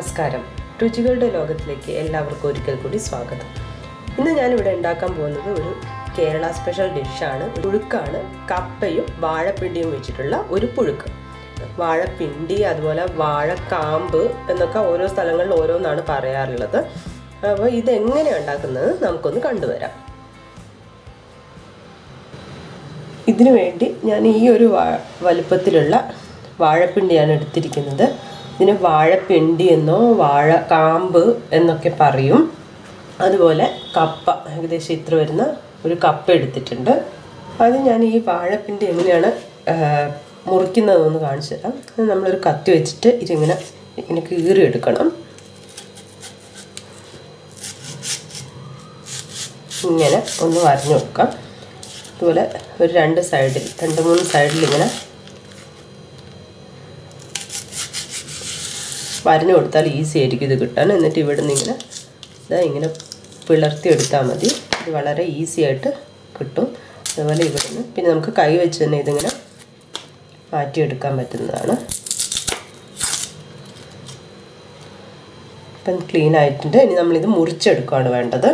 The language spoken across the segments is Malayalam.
നമസ്കാരം രുചികളുടെ ലോകത്തിലേക്ക് എല്ലാവർക്കും ഒരിക്കൽ കൂടി സ്വാഗതം ഇന്ന് ഞാനിവിടെ ഉണ്ടാക്കാൻ പോകുന്നത് ഒരു കേരള സ്പെഷ്യൽ ഡിഷാണ് പുഴുക്കാണ് കപ്പയും വാഴപ്പിണ്ടിയും വെച്ചിട്ടുള്ള ഒരു പുഴുക്ക് വാഴപ്പിണ്ടി അതുപോലെ വാഴക്കാമ്പ് എന്നൊക്കെ ഓരോ സ്ഥലങ്ങളിൽ ഓരോന്നാണ് പറയാറുള്ളത് അപ്പോൾ ഇതെങ്ങനെയാണ് ഉണ്ടാക്കുന്നത് നമുക്കൊന്ന് കണ്ടുവരാം ഇതിനു വേണ്ടി ഞാൻ ഈ ഒരു വാ വലുപ്പത്തിലുള്ള വാഴപ്പിണ്ടിയാണ് എടുത്തിരിക്കുന്നത് ഇതിന് വാഴപ്പിണ്ടി എന്നോ വാഴ കാമ്പ് എന്നൊക്കെ പറയും അതുപോലെ കപ്പ ഏകദേശം ഇത്ര വരുന്ന ഒരു കപ്പ എടുത്തിട്ടുണ്ട് അത് ഞാൻ ഈ വാഴപ്പിണ്ടി എങ്ങനെയാണ് മുറിക്കുന്നതെന്ന് കാണിച്ചു തരാം അത് നമ്മളൊരു കത്തി വെച്ചിട്ട് ഇതിങ്ങനെ ഇങ്ങനെ കീറിയെടുക്കണം ഇങ്ങനെ ഒന്ന് വരഞ്ഞു കൊടുക്കാം അതുപോലെ ഒരു രണ്ട് സൈഡിൽ രണ്ട് മൂന്ന് സൈഡിൽ ഇങ്ങനെ വരഞ്ഞു കൊടുത്താൽ ഈസി ആയിരിക്കും ഇത് കിട്ടാൻ എന്നിട്ട് ഇവിടെ നിന്ന് ഇങ്ങനെ ഇതാ ഇങ്ങനെ പിളർത്തി എടുത്താൽ മതി ഇത് വളരെ ഈസി ആയിട്ട് കിട്ടും അതുപോലെ ഇവിടെ നിന്ന് പിന്നെ നമുക്ക് കൈ വെച്ച് തന്നെ ഇതിങ്ങനെ മാറ്റിയെടുക്കാൻ പറ്റുന്നതാണ് ഇപ്പം ക്ലീൻ ആയിട്ടുണ്ട് ഇനി നമ്മളിത് മുറിച്ചെടുക്കുകയാണ് വേണ്ടത്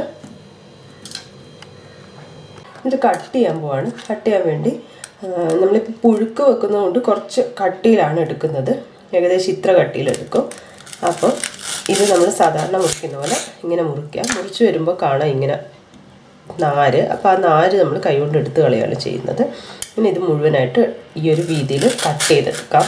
ഇത് കട്ട് ചെയ്യാൻ പോവാണ് കട്ട് ചെയ്യാൻ വേണ്ടി നമ്മളിപ്പോൾ പുഴുക്ക് വെക്കുന്നതുകൊണ്ട് കുറച്ച് കട്ടിയിലാണ് എടുക്കുന്നത് ഏകദേശം ഇത്ര കട്ടിയിൽ എടുക്കും അപ്പോൾ ഇത് നമ്മൾ സാധാരണ മുറിക്കുന്ന പോലെ ഇങ്ങനെ മുറിക്കുക മുറിച്ച് വരുമ്പോൾ കാണാം ഇങ്ങനെ നാര് അപ്പോൾ ആ നാര് നമ്മൾ കൈകൊണ്ട് എടുത്ത് കളയാണ് ചെയ്യുന്നത് പിന്നെ ഇത് മുഴുവനായിട്ട് ഈ ഒരു രീതിയിൽ കട്ട് ചെയ്തെടുക്കാം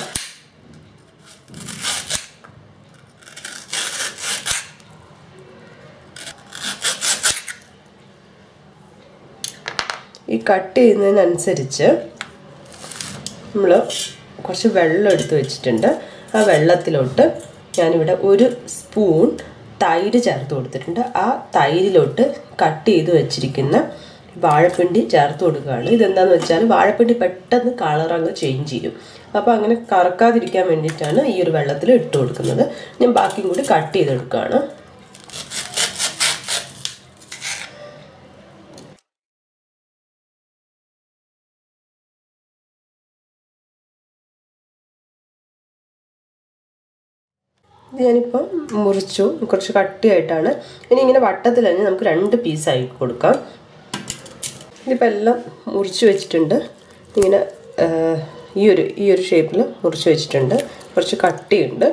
ഈ കട്ട് ചെയ്യുന്നതിനനുസരിച്ച് നമ്മൾ കുറച്ച് വെള്ളം എടുത്ത് വെച്ചിട്ടുണ്ട് ആ വെള്ളത്തിലോട്ട് ഞാനിവിടെ ഒരു സ്പൂൺ തൈര് ചേർത്ത് കൊടുത്തിട്ടുണ്ട് ആ തൈരിലോട്ട് കട്ട് ചെയ്ത് വെച്ചിരിക്കുന്ന വാഴപ്പിണ്ടി ചേർത്ത് കൊടുക്കുകയാണ് ഇതെന്താണെന്ന് വെച്ചാൽ വാഴപ്പിണ്ടി പെട്ടെന്ന് കളർ അങ്ങ് ചേഞ്ച് ചെയ്യും അപ്പോൾ അങ്ങനെ കറക്കാതിരിക്കാൻ വേണ്ടിയിട്ടാണ് ഈ ഒരു വെള്ളത്തിൽ ഇട്ട് കൊടുക്കുന്നത് ഞാൻ ബാക്കിയും കൂടി കട്ട് ചെയ്തെടുക്കുകയാണ് ഇത് ഞാനിപ്പം മുറിച്ചു കുറച്ച് കട്ടിയായിട്ടാണ് ഇനി ഇങ്ങനെ വട്ടത്തിൽ തന്നെ നമുക്ക് രണ്ട് പീസായി കൊടുക്കാം ഇതിപ്പോൾ എല്ലാം മുറിച്ച് വെച്ചിട്ടുണ്ട് ഇങ്ങനെ ഈ ഒരു ഈ ഒരു ഷേപ്പിൽ മുറിച്ച് വെച്ചിട്ടുണ്ട് കുറച്ച് കട്ടിയുണ്ട്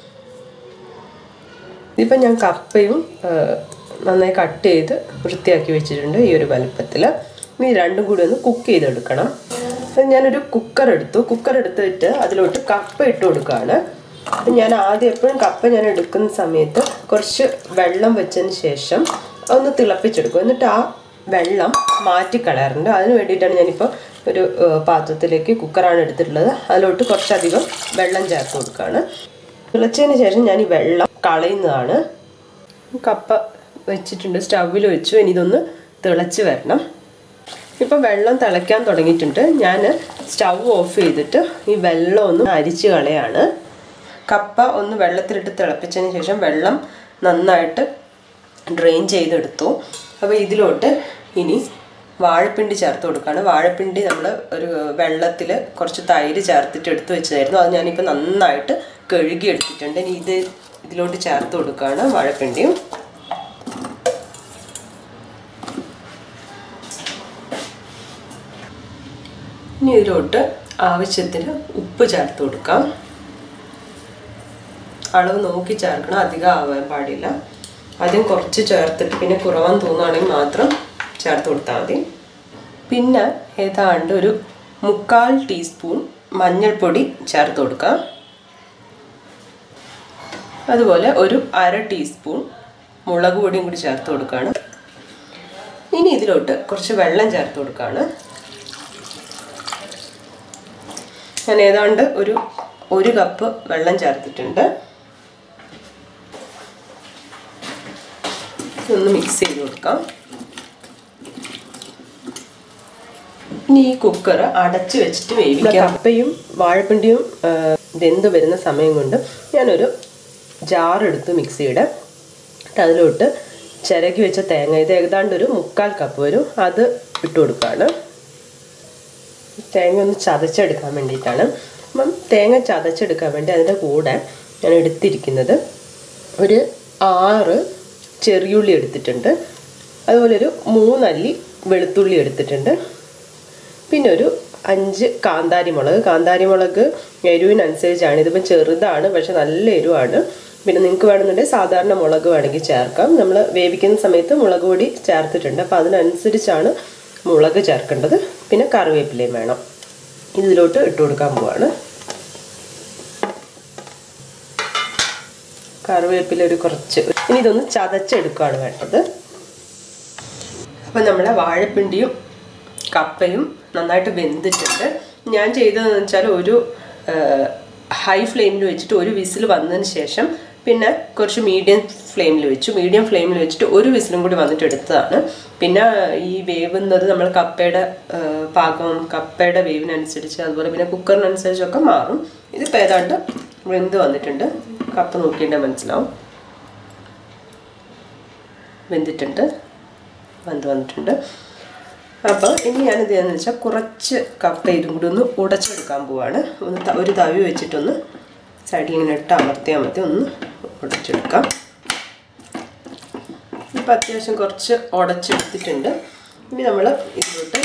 ഇതിപ്പോൾ ഞാൻ കപ്പയും നന്നായി കട്ട് ചെയ്ത് വൃത്തിയാക്കി വെച്ചിട്ടുണ്ട് ഈ ഒരു വലുപ്പത്തിൽ ഇനി രണ്ടും കൂടി ഒന്ന് കുക്ക് ചെയ്തെടുക്കണം ഞാനൊരു കുക്കർ എടുത്തു കുക്കർ എടുത്തിട്ട് അതിലോട്ട് കപ്പ ഇട്ട് കൊടുക്കുകയാണ് ഞാൻ ആദ്യം എപ്പോഴും കപ്പ ഞാൻ എടുക്കുന്ന സമയത്ത് കുറച്ച് വെള്ളം വെച്ചതിന് ശേഷം ഒന്ന് തിളപ്പിച്ചെടുക്കും എന്നിട്ട് ആ വെള്ളം മാറ്റിക്കളയാറുണ്ട് അതിന് വേണ്ടിയിട്ടാണ് ഞാനിപ്പോൾ ഒരു പാത്രത്തിലേക്ക് കുക്കറാണ് എടുത്തിട്ടുള്ളത് അതിലോട്ട് കുറച്ചധികം വെള്ളം ചേർത്ത് കൊടുക്കുകയാണ് തിളച്ചതിന് ശേഷം ഞാൻ ഈ വെള്ളം കളയുന്നതാണ് കപ്പ വെച്ചിട്ടുണ്ട് സ്റ്റൗവിൽ വെച്ചു ഇനി ഇതൊന്ന് തിളച്ച് വരണം ഇപ്പം വെള്ളം തിളയ്ക്കാൻ തുടങ്ങിയിട്ടുണ്ട് ഞാൻ സ്റ്റൗ ഓഫ് ചെയ്തിട്ട് ഈ വെള്ളം ഒന്ന് അരിച്ച് കളയാണ് കപ്പ ഒന്ന് വെള്ളത്തിലിട്ട് തിളപ്പിച്ചതിന് ശേഷം വെള്ളം നന്നായിട്ട് ഡ്രെയിൻ ചെയ്തെടുത്തു അപ്പോൾ ഇതിലോട്ട് ഇനി വാഴപ്പിണ്ടി ചേർത്ത് കൊടുക്കുകയാണ് വാഴപ്പിണ്ടി നമ്മൾ ഒരു വെള്ളത്തിൽ കുറച്ച് തൈര് ചേർത്തിട്ട് എടുത്ത് വെച്ചതായിരുന്നു അത് ഞാനിപ്പോൾ നന്നായിട്ട് കഴുകി എടുത്തിട്ടുണ്ട് ഇനി ഇത് ഇതിലോട്ട് ചേർത്ത് കൊടുക്കുകയാണ് വാഴപ്പിണ്ടിയും ഇനി ഇതിലോട്ട് ആവശ്യത്തിന് ഉപ്പ് ചേർത്ത് കൊടുക്കാം അളവ് നോക്കി ചേർക്കണം അധികം ആവാൻ പാടില്ല ആദ്യം കുറച്ച് ചേർത്തിട്ട് പിന്നെ കുറവാൻ തോന്നുകയാണെങ്കിൽ മാത്രം ചേർത്ത് കൊടുത്താൽ മതി പിന്നെ ഏതാണ്ട് ഒരു മുക്കാൽ ടീസ്പൂൺ മഞ്ഞൾപ്പൊടി ചേർത്ത് കൊടുക്കാം അതുപോലെ ഒരു അര ടീസ്പൂൺ മുളക് പൊടിയും കൂടി ചേർത്ത് കൊടുക്കുകയാണ് ഇനി ഇതിലോട്ട് കുറച്ച് വെള്ളം ചേർത്ത് കൊടുക്കുകയാണ് ഞാൻ ഏതാണ്ട് ഒരു ഒരു കപ്പ് വെള്ളം ചേർത്തിട്ടുണ്ട് ഒന്ന് മിക്സ് ചെയ്ത് കൊടുക്കാം ഇനി ഈ കുക്കർ അടച്ച് വെച്ചിട്ട് വേവിക്കാം കപ്പയും വാഴപ്പിണ്ടിയും വെന്ത് വരുന്ന സമയം കൊണ്ട് ഞാനൊരു ജാറെടുത്ത് മിക്സിയുടെ അതിലോട്ട് ചിരകി വെച്ച തേങ്ങ ഇത് ഏതാണ്ട് ഒരു മുക്കാൽ കപ്പ് വരും അത് ഇട്ട് കൊടുക്കുകയാണ് തേങ്ങ ഒന്ന് ചതച്ചെടുക്കാൻ വേണ്ടിയിട്ടാണ് അപ്പം തേങ്ങ ചതച്ചെടുക്കാൻ വേണ്ടി അതിൻ്റെ കൂടെ ഞാൻ എടുത്തിരിക്കുന്നത് ഒരു ആറ് ചെറിയുള്ളി എടുത്തിട്ടുണ്ട് അതുപോലെ ഒരു മൂന്നല്ലി വെളുത്തുള്ളി എടുത്തിട്ടുണ്ട് പിന്നെ ഒരു അഞ്ച് കാന്താരി മുളക് കാന്താരി മുളക് എരിവിനനുസരിച്ചാണ് ഇതിപ്പം ചെറുതാണ് പക്ഷെ നല്ല എരിവാണ് പിന്നെ നിങ്ങൾക്ക് വേണമെന്നുണ്ടെങ്കിൽ സാധാരണ മുളക് വേണമെങ്കിൽ ചേർക്കാം നമ്മൾ വേവിക്കുന്ന സമയത്ത് മുളക് പൊടി ചേർത്തിട്ടുണ്ട് അപ്പോൾ അതിനനുസരിച്ചാണ് മുളക് ചേർക്കേണ്ടത് പിന്നെ കറിവേപ്പിലയും വേണം ഇതിലോട്ട് ഇട്ട് കൊടുക്കാൻ പോവാണ് കറിവേപ്പില ഒരു കുറച്ച് ഇനി ഇതൊന്ന് ചതച്ചെടുക്കുകയാണ് വേണ്ടത് അപ്പം നമ്മുടെ വാഴപ്പിണ്ടിയും കപ്പയും നന്നായിട്ട് വെന്തിട്ടുണ്ട് ഞാൻ ചെയ്തതെന്ന് വെച്ചാൽ ഒരു ഹൈ ഫ്ലെയിമിൽ വെച്ചിട്ട് ഒരു വിസിൽ വന്നതിന് ശേഷം പിന്നെ കുറച്ച് മീഡിയം ഫ്ലെയിമിൽ വെച്ചു മീഡിയം ഫ്ലെയിമിൽ വെച്ചിട്ട് ഒരു വിസിലും കൂടി വന്നിട്ട് എടുത്തതാണ് പിന്നെ ഈ വേവുന്നത് നമ്മൾ കപ്പയുടെ ആ, പാകം കപ്പയുടെ വേവിനനുസരിച്ച് അതുപോലെ പിന്നെ കുക്കറിനനുസരിച്ചൊക്കെ മാറും ഇതിപ്പോൾ ഏതാണ്ട് വെന്ത് വന്നിട്ടുണ്ട് കപ്പ നോക്കിയിട്ട് മനസ്സിലാവും വെന്തിട്ടുണ്ട് വെന്ത് വന്നിട്ടുണ്ട് അപ്പോൾ ഇനി ഞാനിത് എന്ന് വെച്ചാൽ കുറച്ച് കപ്പ ഇതും കൂടി ഒന്ന് ഉടച്ചെടുക്കാൻ പോവാണ് ഒന്ന് ത- ഒരു തവി വെച്ചിട്ടൊന്ന് സൈഡിൽ ഇങ്ങനെ ഇട്ട് അമർത്തി അമർത്തി ഒന്ന് ഉടച്ചെടുക്കാം ഇപ്പം അത്യാവശ്യം കുറച്ച് ഉടച്ചെടുത്തിട്ടുണ്ട് ഇനി നമ്മൾ ഇതിലോട്ട്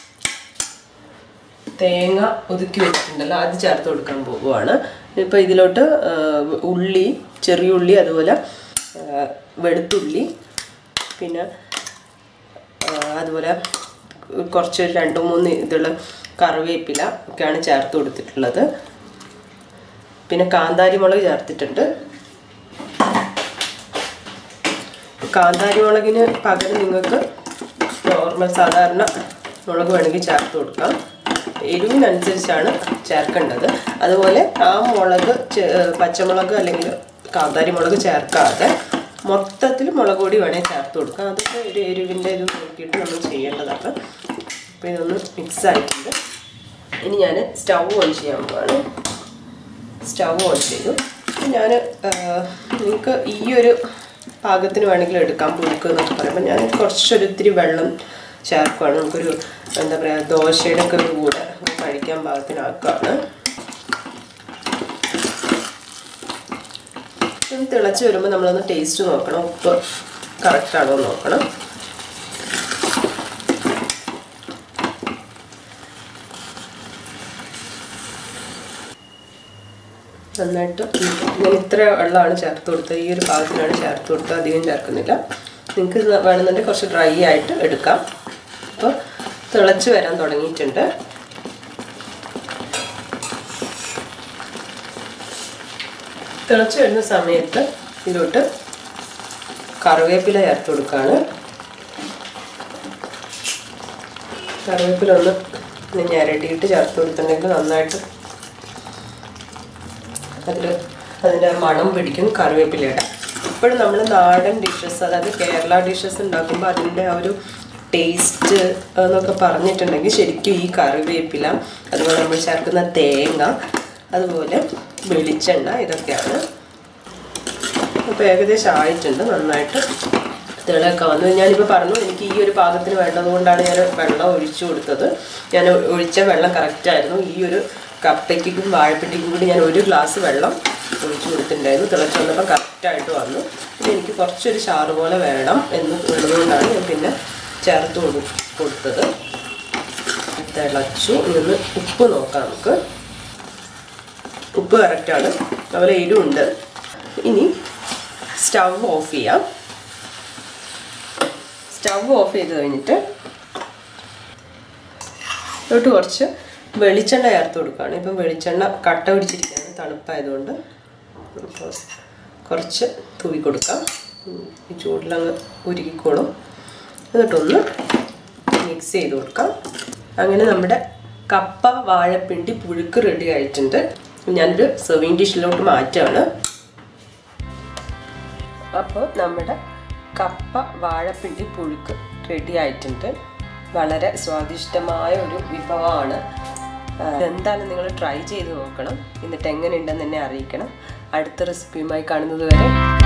തേങ്ങ ഒതുക്കി വെച്ചിട്ടുണ്ടല്ലോ അത് ചേർത്ത് കൊടുക്കാൻ പോവുകയാണ് ഇപ്പോൾ ഇതിലോട്ട് ആ, ഉള്ളി ചെറിയ ഉള്ളി അതുപോലെ ആ, വെളുത്തുള്ളി പിന്നെ ആ, അതുപോലെ കുറച്ച് രണ്ട് മൂന്ന് ഇതുള്ള കറിവേപ്പില ഒക്കെയാണ് ചേർത്ത് കൊടുത്തിട്ടുള്ളത് പിന്നെ കാന്താരി മുളക് ചേർത്തിട്ടുണ്ട് കാന്താരി മുളകിന് പകരം നിങ്ങൾക്ക് നോർമൽ സാധാരണ മുളക് വേണമെങ്കിൽ ചേർത്ത് കൊടുക്കാം എരിവിനനുസരിച്ചാണ് ചേർക്കേണ്ടത് അതുപോലെ ആ മുളക് ചെ- പച്ചമുളക് അല്ലെങ്കിൽ കാന്താരി മുളക് ചേർക്കാതെ മൊത്തത്തിൽ മുളക് പൊടി വേണമെങ്കിൽ ചേർത്ത് കൊടുക്കാം അതൊക്കെ ഒരു എരിവിൻ്റെ ഇത് നോക്കിയിട്ട് നമ്മൾ ചെയ്യേണ്ടതാണ് അപ്പോൾ ഇതൊന്ന് മിക്സ് ആയിട്ടുണ്ട് ഇനി ഞാൻ സ്റ്റൗ ഓൺ ചെയ്യാൻ പോവാണ് സ്റ്റൗ ഓൺ ചെയ്തു ഞാൻ നിങ്ങൾക്ക് ഈ ഒരു പാകത്തിന് വേണമെങ്കിൽ എടുക്കാം പുഴുക്ക് എന്നൊക്കെ പറയുമ്പോൾ ഞാൻ കുറച്ചൊരു ഇത്തിരി വെള്ളം ചേർക്കുകയാണ് നമുക്കൊരു എന്താ പറയുക ദോശയുടെ ഒക്കെ ഒരു കൂടെ കഴിക്കാൻ പാകത്തിനാക്കുകയാണ് ഇത് തിളച്ച് വരുമ്പോൾ നമ്മളൊന്ന് ടേസ്റ്റ് നോക്കണം ഉപ്പ് കറക്റ്റാണോ എന്ന് നോക്കണം നന്നായിട്ട് ഞാൻ ഇത്ര വെള്ളമാണ് ചേർത്ത് കൊടുത്തത് ഈ ഒരു പാകത്തിനാണ് ചേർത്ത് കൊടുത്തത് അധികം ചേർക്കുന്നില്ല നിങ്ങൾക്ക് ഇത് വേണമെന്നുണ്ടെങ്കിൽ കുറച്ച് ഡ്രൈ ആയിട്ട് എടുക്കാം അപ്പോൾ തിളച്ച് വരാൻ തുടങ്ങിയിട്ടുണ്ട് തിളച്ച് വരുന്ന സമയത്ത് ഇതിലോട്ട് കറിവേപ്പില ചേർത്ത് കൊടുക്കുകയാണ് കറിവേപ്പില ഒന്ന് ഞരട്ടിയിട്ട് ചേർത്ത് കൊടുത്തിട്ടുണ്ടെങ്കിൽ നന്നായിട്ട് അതിൽ അതിൻ്റെ മണം പിടിക്കും കറിവേപ്പിലയുടെ ഇപ്പോഴും നമ്മൾ നാടൻ ഡിഷസ് അതായത് കേരള ഡിഷസ് ഉണ്ടാക്കുമ്പോൾ അതിൻ്റെ ആ ഒരു ടേസ്റ്റ് എന്നൊക്കെ പറഞ്ഞിട്ടുണ്ടെങ്കിൽ ശരിക്കും ഈ കറിവേപ്പില അതുപോലെ നമ്മൾ ചേർക്കുന്ന തേങ്ങ അതുപോലെ വെളിച്ചെണ്ണ ഇതൊക്കെയാണ് അപ്പോൾ ഏകദേശം ആയിട്ടുണ്ട് നന്നായിട്ട് തിളയൊക്കെ വന്നു ഞാനിപ്പോൾ പറഞ്ഞു എനിക്ക് ഈ ഒരു പാകത്തിന് വേണ്ടത് കൊണ്ടാണ് ഞാൻ വെള്ളം ഒഴിച്ചു കൊടുത്തത് ഞാൻ ഒഴിച്ച വെള്ളം കറക്റ്റായിരുന്നു ഈ ഒരു കപ്പയ്ക്കും വാഴപ്പിട്ടിക്കും കൂടി ഞാൻ ഒരു ഗ്ലാസ് വെള്ളം ഒഴിച്ചു കൊടുത്തിട്ടുണ്ടായിരുന്നു തിളച്ച് വന്നപ്പോൾ കറക്റ്റായിട്ട് വന്നു പിന്നെ എനിക്ക് കുറച്ചൊരു ചാറ് പോലെ വേണം എന്ന് ഉള്ളതുകൊണ്ടാണ് ഞാൻ പിന്നെ ചേർത്ത് കൊടു കൊടുത്തത് തിളച്ചു ഇന്ന് ഉപ്പ് നോക്കാം നമുക്ക് ഉപ്പ് കറക്റ്റാണ് അതുപോലെ എരിവുണ്ട് ഇനി സ്റ്റവ് ഓഫ് ചെയ്യാം സ്റ്റവ് ഓഫ് ചെയ്ത് കഴിഞ്ഞിട്ട് ഇതിലോട്ട് കുറച്ച് വെളിച്ചെണ്ണ ചേർത്ത് കൊടുക്കുകയാണ് ഇപ്പം വെളിച്ചെണ്ണ കട്ട പിടിച്ചിരിക്കുകയാണ് തണുപ്പായതുകൊണ്ട് അപ്പോൾ കുറച്ച് തൂവി കൊടുക്കാം ഉം, ഈ ചൂടിലങ്ങ് ഉരുകിക്കോളും എന്നിട്ടൊന്ന് മിക്സ് ചെയ്ത് കൊടുക്കാം അങ്ങനെ നമ്മുടെ കപ്പ വാഴപ്പിണ്ടി പുഴുക്ക് റെഡി ആയിട്ടുണ്ട് ഞാനൊരു സെർവിങ് ഡിഷിലോട്ട് മാറ്റുകയാണ് അപ്പോൾ നമ്മുടെ കപ്പ വാഴപ്പിണ്ടി പുഴുക്ക് റെഡി ആയിട്ടുണ്ട് വളരെ സ്വാദിഷ്ടമായ ഒരു വിഭവമാണ് ആ, എന്തായാലും നിങ്ങൾ ട്രൈ ചെയ്ത് നോക്കണം എന്നിട്ട് എങ്ങനെയുണ്ടെന്ന് എന്നെ അറിയിക്കണം അടുത്ത റെസിപ്പിയുമായി കാണുന്നത് വരെ